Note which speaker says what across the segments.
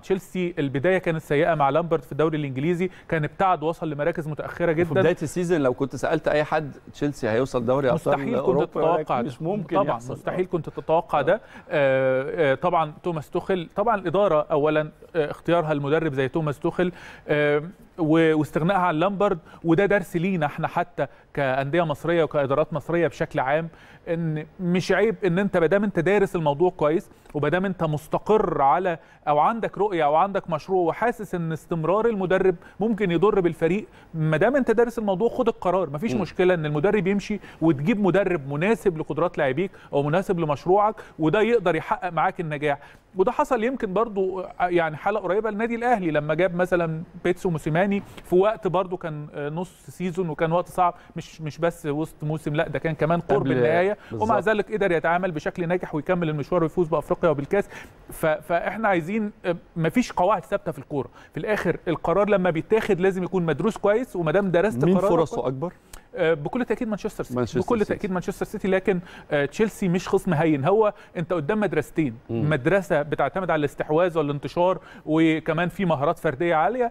Speaker 1: تشيلسي البدايه كانت سيئه مع لامبرد في الدوري الانجليزي كان ابتعد وصل لمراكز متاخره
Speaker 2: في
Speaker 1: جدا
Speaker 2: بدايه السيزون لو كنت سالت اي حد تشيلسي هيوصل دوري ابطال
Speaker 1: مستحيل كنت
Speaker 2: أوروبا،
Speaker 1: تتوقع
Speaker 2: مش ممكن
Speaker 1: طبعا
Speaker 2: يحصل.
Speaker 1: مستحيل كنت تتوقع ده آه، آه، طبعا توماس توخل طبعا الاداره اولا آه، اختيارها المدرب زي توماس توخل آه، و- واستغنائها عن لامبرد وده درس لينا احنا حتى كانديه مصريه وكادارات مصريه بشكل عام ان مش عيب ان انت ما دام انت دارس الموضوع كويس وما دام انت مستقر على او عندك رؤيه او عندك مشروع وحاسس ان استمرار المدرب ممكن يضر بالفريق ما دام انت دارس الموضوع خد القرار مفيش
Speaker 2: م.
Speaker 1: مشكله ان المدرب يمشي وتجيب مدرب مناسب لقدرات لاعبيك او مناسب لمشروعك وده يقدر يحقق معاك النجاح وده حصل يمكن برضو يعني حاله قريبه للنادي الاهلي لما جاب مثلا بيتسو موسيماني في وقت برضو كان نص سيزون وكان وقت صعب مش مش بس وسط موسم لا ده كان كمان قرب
Speaker 2: قبل-
Speaker 1: النهايه ومع
Speaker 2: بالظبط.
Speaker 1: ذلك قدر يتعامل بشكل ناجح ويكمل المشوار ويفوز بافريقيا وبالكاس ف- فاحنا عايزين مفيش قواعد ثابته في الكوره في الاخر القرار لما بيتاخد لازم يكون مدروس كويس وما دام درست
Speaker 2: مين
Speaker 1: قرارك
Speaker 2: فرصه اكبر
Speaker 1: آه، بكل تاكيد مانشستر سيتي
Speaker 2: مانشستر
Speaker 1: بكل
Speaker 2: سيتي.
Speaker 1: تاكيد مانشستر سيتي لكن آه، تشيلسي مش خصم هين هو انت قدام مدرستين
Speaker 2: مم.
Speaker 1: مدرسه بتعتمد على الاستحواذ والانتشار وكمان في مهارات فرديه عاليه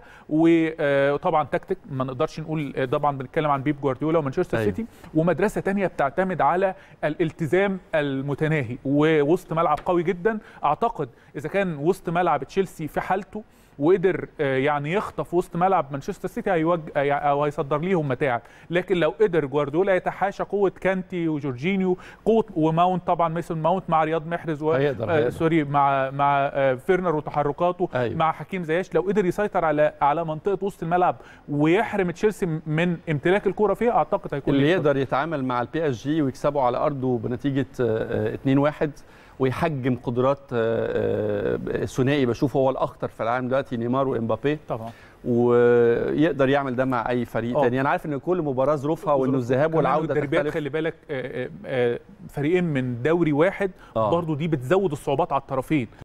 Speaker 1: وطبعا تكتيك ما نقدرش نقول آه، طبعا بنتكلم عن بيب جوارديولا ومانشستر
Speaker 2: أيوة.
Speaker 1: سيتي ومدرسه تانية بتعتمد على الالتزام المتناهي ووسط ملعب قوي جدا اعتقد اذا كان وسط ملعب تشيلسي في حالته وقدر آه، يعني يخطف وسط ملعب مانشستر سيتي هيوج آه، او هيصدر ليهم متاعب لكن لو قدر جوارديولا يتحاشى قوه كانتي وجورجينيو قوه وماونت طبعا ميسون ماونت مع رياض محرز و
Speaker 2: هيقدر-
Speaker 1: آه،
Speaker 2: هيقدر.
Speaker 1: سوري مع مع آه، فيرنر وتحركاته
Speaker 2: أيوة.
Speaker 1: مع حكيم زياش لو قدر يسيطر على على منطقه وسط الملعب ويحرم تشيلسي من امتلاك الكره فيها اعتقد هيكون
Speaker 2: اللي
Speaker 1: ليه
Speaker 2: يقدر يتعامل مع البي اس جي ويكسبه على ارضه بنتيجه آه، آه، 2-1 ويحجم قدرات آه، آه، الثنائي بشوف هو الاخطر في العالم دلوقتي نيمار وامبابي
Speaker 1: طبعا
Speaker 2: ويقدر يعمل ده مع اي فريق
Speaker 1: آه.
Speaker 2: تاني انا عارف ان كل مباراه ظروفها وانه الذهاب
Speaker 1: كمان
Speaker 2: والعوده
Speaker 1: والدربيات
Speaker 2: تختلف
Speaker 1: خلي بالك آه، آه، آه، فريقين من دوري واحد
Speaker 2: آه.
Speaker 1: برضو دي بتزود الصعوبات على الطرفين